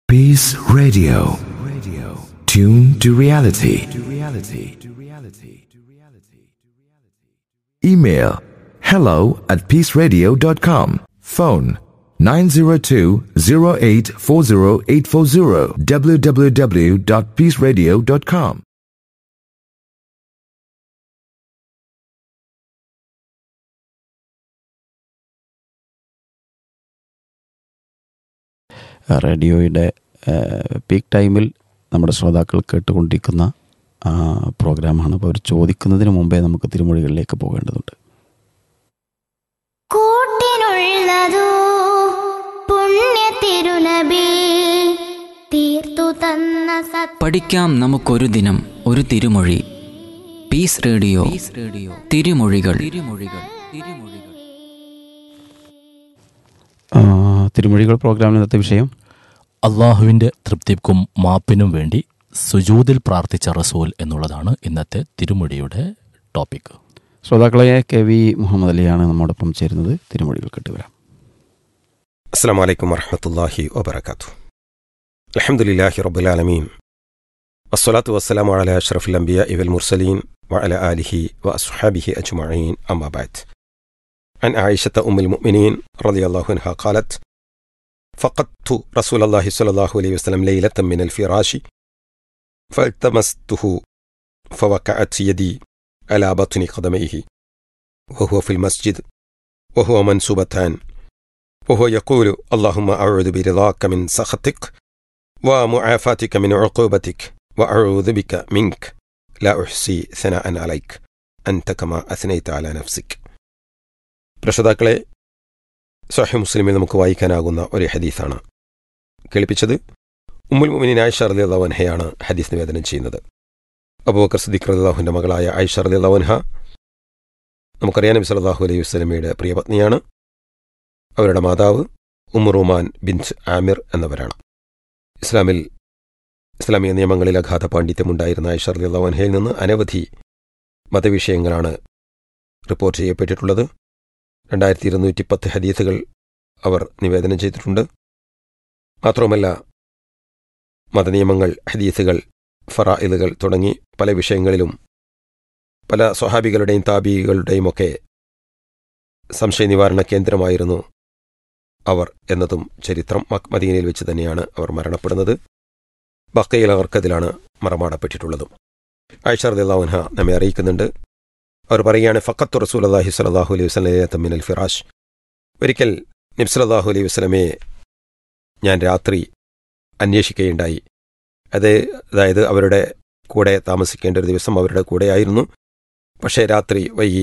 Peace Radio. Radio. Tune to reality. To reality. To reality. To reality. Email hello at peaceradio.com. Phone 902-0840840 www.peaceradio.com. റേഡിയോയുടെ peak ടൈമിൽ നമ്മുടെ ശ്രോതാക്കൾ കേട്ടുകൊണ്ടിരിക്കുന്ന ആ, പ്രോഗ്രാമാണ് അപ്പോൾ അവർ ചോദിക്കുന്നതിന് മുമ്പേ നമുക്ക് തിരുമൊഴികളിലേക്ക് പോകേണ്ടതുണ്ട് കൂട്ടിനുള്ളതോ പുണ്യ തിരുനബി തീർത്തു തന്ന സത് പഠിക്കാം നമുക്കൊരു ദിനം ഒരു തിരുമൊഴി പീസ് റേഡിയോ റേഡിയോ തിരുമൊഴികൾ തിരുമൊഴികൾ തിരുമൊഴികൾ ആ, തിരുമൊഴികൾ പ്രോഗ്രാമിന് ഇന്നത്തെ വിഷയം അള്ളാഹുവിൻ്റെ തൃപ്തിക്കും മാപ്പിനും വേണ്ടി സുജൂദിൽ പ്രാർത്ഥിച്ച റസൂൽ എന്നുള്ളതാണ് ഇന്നത്തെ തിരുമൊഴിയുടെ ടോപ്പിക് ശ്രോതാക്കളെ കെ വി മുഹമ്മദ് അലിയാണ് നമ്മോടൊപ്പം ചേരുന്നത് തിരുമൊഴികൾ കേട്ടുവരാം السلام عليكم ورحمة الله وبركاته الحمد لله رب العالمين والصلاة والسلام على أشرف الأنبياء والمرسلين وعلى آله وأصحابه أجمعين أما بعد عن عائشة أم المؤمنين رضي الله عنها قالت فقدت رسول الله صلى الله عليه وسلم ليلة من الفراش فالتمسته فوقعت يدي على بطن قدميه وهو في المسجد وهو منسوبتان وهو يقول اللهم أعوذ برضاك من سخطك ومعافاتك من عقوبتك وأعوذ بك منك لا أحصي ثناء عليك أنت كما أثنيت على نفسك പ്രശ്രോതാക്കളെ സഹി മുസ്ലിമിൽ നമുക്ക് വായിക്കാനാകുന്ന ഒരു ഹദീസാണ് കേൾപ്പിച്ചത് ഉമ്മുൽ മുമിനിൻ ആയിഷ റലി അള്ളവൻഹയാണ് ഹദീസ് നിവേദനം ചെയ്യുന്നത് അബൂബക്കർ സിദ്ദിഖ് റലിള്ളാഹുവിൻ്റെ മകളായ ആയിഷ റലി അള്ളവൻഹ നമുക്കറിയാം നബി സല്ലല്ലാഹു അലൈഹി വസ്ലമയുടെ പ്രിയപത്നിയാണ് അവരുടെ മാതാവ് ഉമ്മുറുമാൻ ബിൻസ് ആമിർ എന്നവരാണ് ഇസ്ലാമിൽ ഇസ്ലാമിക നിയമങ്ങളിൽ അഗാധ പാണ്ഡിത്യമുണ്ടായിരുന്ന ഐഷർ അള്ളവൻഹയിൽ നിന്ന് അനവധി മതവിഷയങ്ങളാണ് റിപ്പോർട്ട് ചെയ്യപ്പെട്ടിട്ടുള്ളത് രണ്ടായിരത്തി ഇരുന്നൂറ്റി പത്ത് ഹദീസുകൾ അവർ നിവേദനം ചെയ്തിട്ടുണ്ട് മാത്രവുമല്ല മതനിയമങ്ങൾ ഹദീസുകൾ ഫറായിലുകൾ തുടങ്ങി പല വിഷയങ്ങളിലും പല സ്വഹാബികളുടെയും താബികളുടെയും ഒക്കെ സംശയ നിവാരണ കേന്ദ്രമായിരുന്നു അവർ എന്നതും ചരിത്രം മക് മദീനയിൽ വെച്ച് തന്നെയാണ് അവർ മരണപ്പെടുന്നത് ബക്കയിൽ അവർക്കതിലാണ് മറമാടപ്പെട്ടിട്ടുള്ളതും ആയിഷർദാവുൻഹ നമ്മെ അറിയിക്കുന്നുണ്ട് അവർ പറയുകയാണ് ഫക്കത്ത് റസൂൽ അള്ളാഹി സ്വലാഹു അലൈഹി വസ്ലം തമ്മിനൽ ഫിറാഷ് ഒരിക്കൽ നിബ്സലാഹു അലൈഹി വസ്ലമയെ ഞാൻ രാത്രി അന്വേഷിക്കുകയുണ്ടായി അത് അതായത് അവരുടെ കൂടെ താമസിക്കേണ്ട ഒരു ദിവസം അവരുടെ കൂടെയായിരുന്നു പക്ഷേ രാത്രി വൈകി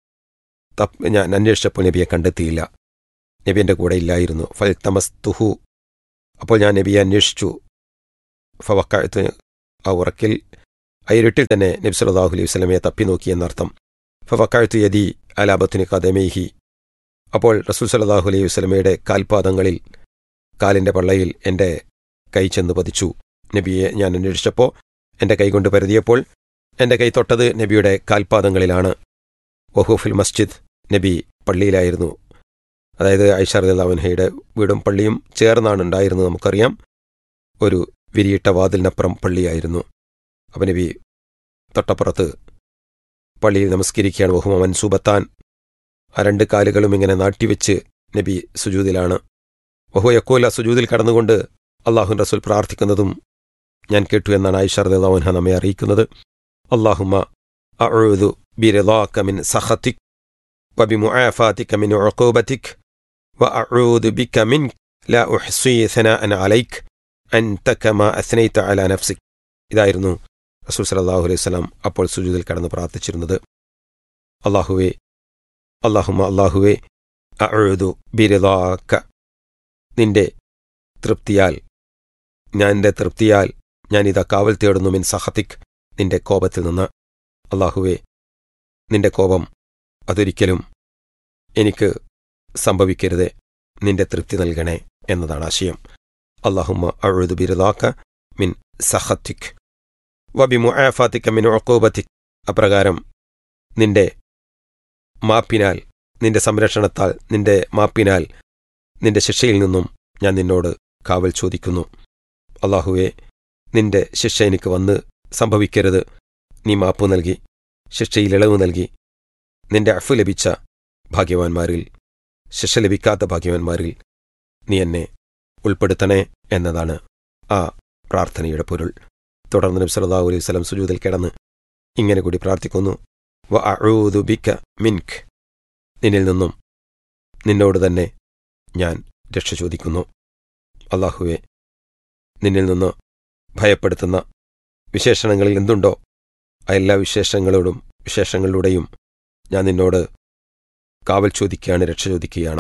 തപ്പ് ഞാൻ അന്വേഷിച്ചപ്പോൾ നബിയെ കണ്ടെത്തിയില്ല നബി എൻ്റെ കൂടെ ഇല്ലായിരുന്നു ഫൽ തമസ്തുഹു അപ്പോൾ ഞാൻ നബിയെ അന്വേഷിച്ചു ഫവക്കാഴത്ത് ആ ഉറക്കിൽ ആ ഇരുട്ടിൽ തന്നെ നബി സല്ലല്ലാഹു അലൈഹി വസല്ലമയെ തപ്പി നോക്കി എന്നർത്ഥം ഫവക്കാഴത്ത് യദി അലാബത്തിന് കദമേഹി അപ്പോൾ റസൂൽ സല്ലല്ലാഹു അലൈഹി വസല്ലമയുടെ കാൽപാദങ്ങളിൽ കാലിൻ്റെ പള്ളയിൽ എൻ്റെ കൈ ചെന്ന് പതിച്ചു നബിയെ ഞാൻ അന്വേഷിച്ചപ്പോൾ എൻ്റെ കൈ കൊണ്ട് പരതിയപ്പോൾ എൻ്റെ കൈ തൊട്ടത് നബിയുടെ കാൽപാദങ്ങളിലാണ് വഹൂഫിൽ മസ്ജിദ് നബി പള്ളിയിലായിരുന്നു അതായത് ഐഷാർദാവൻഹയുടെ വീടും പള്ളിയും ചേർന്നാണ് ഉണ്ടായിരുന്നത് നമുക്കറിയാം ഒരു വിരിയിട്ട വാതിലിനപ്പുറം പള്ളിയായിരുന്നു അപ്പം നബി തൊട്ടപ്പുറത്ത് പള്ളിയിൽ നമസ്കരിക്കുകയാണ് ബഹുമ മൻസൂബത്താൻ ആ രണ്ട് കാലുകളും ഇങ്ങനെ നാട്ടിവെച്ച് നബി സുജൂദിലാണ് ബഹു യക്കോല സുജൂദിൽ കടന്നുകൊണ്ട് അള്ളാഹുൻ റസൂൽ പ്രാർത്ഥിക്കുന്നതും ഞാൻ കേട്ടു എന്നാണ് ഐഷാർദാവൻഹ നമ്മെ അറിയിക്കുന്നത് അള്ളാഹുമ അഴുതു ബിരലാക്ക മിൻ സഖത്തിക് وبمعافاتك من عقوبتك وأعوذ بك منك لا أحصي ثناء عليك أنت كما أثنيت على نفسك ഇതായിരുന്നു റസൂൽ സല്ലല്ലാഹു അലൈഹി വസല്ലം അപ്പോൾ സുജൂദിൽ കടന്ന് പ്രാർത്ഥിച്ചിരുന്നത് അള്ളാഹുവേ അള്ളാഹുമ അള്ളാഹുവേ അഴുതു ബിരിദാക്ക നിന്റെ തൃപ്തിയാൽ ഞാൻ എൻ്റെ തൃപ്തിയാൽ ഞാൻ ഇതാ കാവൽ തേടുന്നു മിൻ സഹത്തിക് നിന്റെ കോപത്തിൽ നിന്ന് അള്ളാഹുവേ നിന്റെ കോപം അതൊരിക്കലും എനിക്ക് സംഭവിക്കരുതേ നിന്റെ തൃപ്തി നൽകണേ എന്നതാണ് ആശയം അള്ളാഹുമ്മ അഴുതു ബിരുദാക്ക മിൻ സഹത്തിക് വബി മുആഫാത്തിക്ക മിൻ ഒക്കോബത്തിക് അപ്രകാരം നിന്റെ മാപ്പിനാൽ നിന്റെ സംരക്ഷണത്താൽ നിന്റെ മാപ്പിനാൽ നിന്റെ ശിക്ഷയിൽ നിന്നും ഞാൻ നിന്നോട് കാവൽ ചോദിക്കുന്നു അള്ളാഹുവെ നിന്റെ ശിക്ഷ എനിക്ക് വന്ന് സംഭവിക്കരുത് നീ മാപ്പ് നൽകി ശിക്ഷയിൽ ഇളവ് നൽകി നിന്റെ അഫ് ലഭിച്ച ഭാഗ്യവാന്മാരിൽ ശിക്ഷ ലഭിക്കാത്ത ഭാഗ്യവാന്മാരിൽ നീ എന്നെ ഉൾപ്പെടുത്തണേ എന്നതാണ് ആ പ്രാർത്ഥനയുടെ പൊരുൾ തുടർന്ന് നബി സല്ലല്ലാഹു അലൈഹി വസല്ലം സുജൂദിൽ കിടന്ന് ഇങ്ങനെ കൂടി പ്രാർത്ഥിക്കുന്നു വ അഊദു ബിക മിൻക് നിന്നിൽ നിന്നും നിന്നോട് തന്നെ ഞാൻ രക്ഷ ചോദിക്കുന്നു അള്ളാഹുവെ നിന്നിൽ നിന്ന് ഭയപ്പെടുത്തുന്ന വിശേഷണങ്ങളിൽ എന്തുണ്ടോ ആ എല്ലാ വിശേഷങ്ങളോടും വിശേഷങ്ങളിലൂടെയും ഞാൻ നിന്നോട് കാവൽ ചോദിക്കുകയാണ് രക്ഷ ചോദിക്കുകയാണ്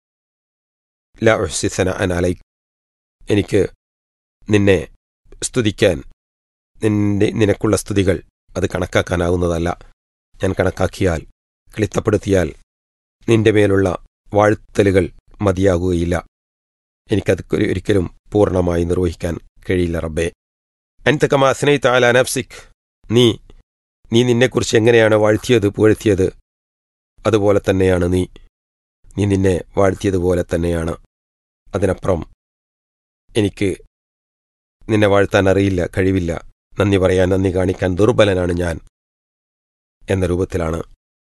ല ഉഹ്സിസന അനാലൈ എനിക്ക് നിന്നെ സ്തുതിക്കാൻ നിന്റെ നിനക്കുള്ള സ്തുതികൾ അത് കണക്കാക്കാനാവുന്നതല്ല ഞാൻ കണക്കാക്കിയാൽ ക്ലിത്തപ്പെടുത്തിയാൽ നിന്റെ മേലുള്ള വാഴ്ത്തലുകൾ മതിയാകുകയില്ല എനിക്കത് ഒരി- ഒരിക്കലും പൂർണ്ണമായി നിർവഹിക്കാൻ കഴിയില്ല റബ്ബേ അൻതക്കമാ സ്നൈ താല നഫ്സിക് നീ നീ നിന്നെക്കുറിച്ച് എങ്ങനെയാണ് വാഴ്ത്തിയത് പുകഴ്ത്തിയത് അതുപോലെ തന്നെയാണ് നീ നീ നിന്നെ വാഴ്ത്തിയതുപോലെ തന്നെയാണ് അതിനപ്പുറം എനിക്ക് നിന്നെ വാഴ്ത്താൻ അറിയില്ല കഴിവില്ല നന്ദി പറയാൻ നന്ദി കാണിക്കാൻ ദുർബലനാണ് ഞാൻ എന്ന രൂപത്തിലാണ്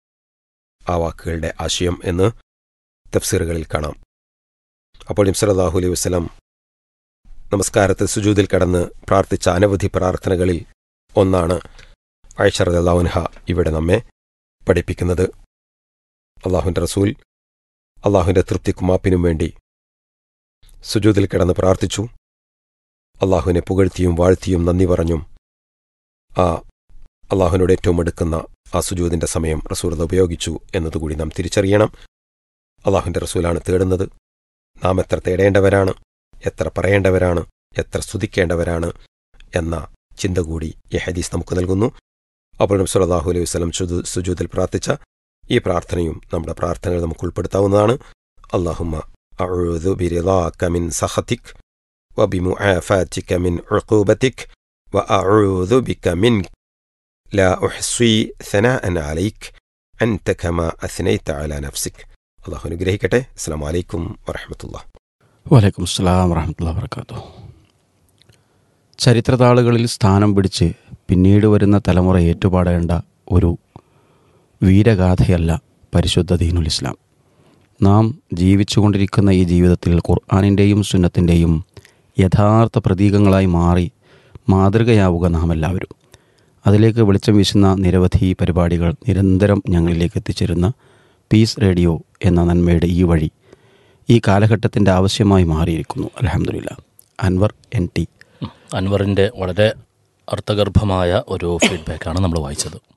ആ വാക്കുകളുടെ ആശയം എന്ന് തഫ്സീറുകളിൽ കാണാം അപ്പോൾ ഇംസലാഹു അലൈഹി വസ്ലം നമസ്കാരത്തിൽ സുജൂദിൽ കടന്ന് പ്രാർത്ഥിച്ച അനവധി പ്രാർത്ഥനകളിൽ ഒന്നാണ് ഐഷർ അള്ളാഹുൻഹ ഇവിടെ നമ്മെ പഠിപ്പിക്കുന്നത് അള്ളാഹുവിൻ്റെ റസൂൽ അള്ളാഹുവിൻ്റെ തൃപ്തിക്കും മാപ്പിനും വേണ്ടി സുജൂദിൽ കിടന്ന് പ്രാർത്ഥിച്ചു അള്ളാഹുവിനെ പുകഴ്ത്തിയും വാഴ്ത്തിയും നന്ദി പറഞ്ഞും ആ അള്ളാഹുവിനോട് ഏറ്റവും അടുക്കുന്ന ആ സുജൂദിന്റെ സമയം റസൂൽ അത് ഉപയോഗിച്ചു എന്നതുകൂടി നാം തിരിച്ചറിയണം അള്ളാഹുവിൻ്റെ റസൂലാണ് തേടുന്നത് നാം എത്ര തേടേണ്ടവരാണ് എത്ര പറയേണ്ടവരാണ് എത്ര സ്തുതിക്കേണ്ടവരാണ് എന്ന ചിന്ത കൂടി ഈ ഹദീസ് നമുക്ക് നൽകുന്നു അപ്പോൾ നബി സല്ലല്ലാഹു അലൈഹി വസല്ലം സുജൂ- സുജൂദിൽ പ്രാർത്ഥിച്ച ഈ പ്രാർത്ഥനയും നമ്മുടെ പ്രാർത്ഥനകൾ നമുക്ക് ഉൾപ്പെടുത്താവുന്നതാണ് അള്ളാഹുമ്മ അഊദു ബിറിളാക മിൻ സഖതിക് وبمعافاتك من عقوبتك وأعوذ بك منك لا أحصي ثناء عليك أنت كما أثنيت على نفسك الله അനുഗ്രഹിക്കട്ടെ അസ്സാം വലൈക്കും വറഹമത്തുള്ള വലൈക്കും അസ്സലാം വറഹമത്തുള്ള വർക്കാത്തു ചരിത്രതാളുകളിൽ സ്ഥാനം പിടിച്ച് പിന്നീട് വരുന്ന തലമുറ ഏറ്റുപാടേണ്ട ഒരു വീരഗാഥയല്ല പരിശുദ്ധ ദീനുൽ ഇസ്ലാം നാം ജീവിച്ചുകൊണ്ടിരിക്കുന്ന ഈ ജീവിതത്തിൽ ഖുർആാനിൻ്റെയും സുന്നത്തിൻ്റെയും യഥാർത്ഥ പ്രതീകങ്ങളായി മാറി മാതൃകയാവുക നാം എല്ലാവരും അതിലേക്ക് വെളിച്ചം വീശുന്ന നിരവധി പരിപാടികൾ നിരന്തരം ഞങ്ങളിലേക്ക് എത്തിച്ചേരുന്ന പീസ് റേഡിയോ എന്ന നന്മയുടെ ഈ വഴി ഈ കാലഘട്ടത്തിൻ്റെ ആവശ്യമായി മാറിയിരിക്കുന്നു അലഹമില്ല അൻവർ എൻ ടി അൻവറിൻ്റെ വളരെ അർത്ഥഗർഭമായ ഒരു ഫീഡ്ബാക്കാണ് നമ്മൾ വായിച്ചത്